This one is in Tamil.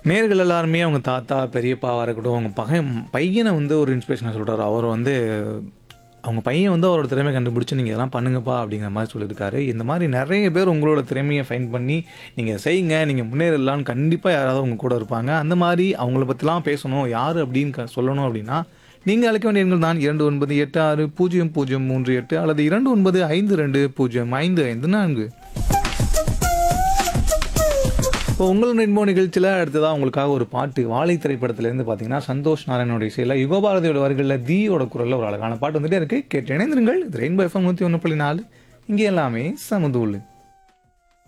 நேர்கள் எல்லாருமே அவங்க தாத்தா பெரியப்பாவாக இருக்கட்டும் அவங்க பகையன் பையனை வந்து ஒரு இன்ஸ்பிரேஷனாக சொல்கிறாரு அவர் வந்து அவங்க பையன் வந்து அவரோட திறமையை கண்டுபிடிச்சி நீங்கள் இதெல்லாம் பண்ணுங்கப்பா அப்படிங்கிற மாதிரி சொல்லியிருக்காரு இந்த மாதிரி நிறைய பேர் உங்களோட திறமையை ஃபைன் பண்ணி நீங்கள் செய்யுங்க நீங்கள் முன்னேறலான்னு கண்டிப்பாக யாராவது உங்க கூட இருப்பாங்க அந்த மாதிரி அவங்கள பற்றிலாம் பேசணும் யார் அப்படின்னு க- சொல்லணும் அப்படின்னா நீங்கள் அழைக்க வேண்டிய எண்கள் தான் இரண்டு ஒன்பது எட்டு ஆறு பூஜ்ஜியம் பூஜ்ஜியம் மூன்று எட்டு அல்லது இரண்டு ஒன்பது ஐந்து ரெண்டு பூஜ்ஜியம் ஐந்து ஐந்து நான்கு இப்போ உங்கள் ரெயின்போ நிகழ்ச்சியில் அடுத்ததாக உங்களுக்காக ஒரு பாட்டு வாழை திரைப்படத்திலேருந்து பார்த்தீங்கன்னா சந்தோஷ் நாராயணோட இசையில் யுகபாரதியோட வரிகளில் தீயோட குரலில் ஒரு அழகான பாட்டு வந்துட்டே இருக்கு கேட்டு இணைந்திருங்கள் இது ரெயின்போ எஃப்எம் நூற்றி ஒன்று புள்ளி நாலு இங்கே எல்லாமே சமதூள்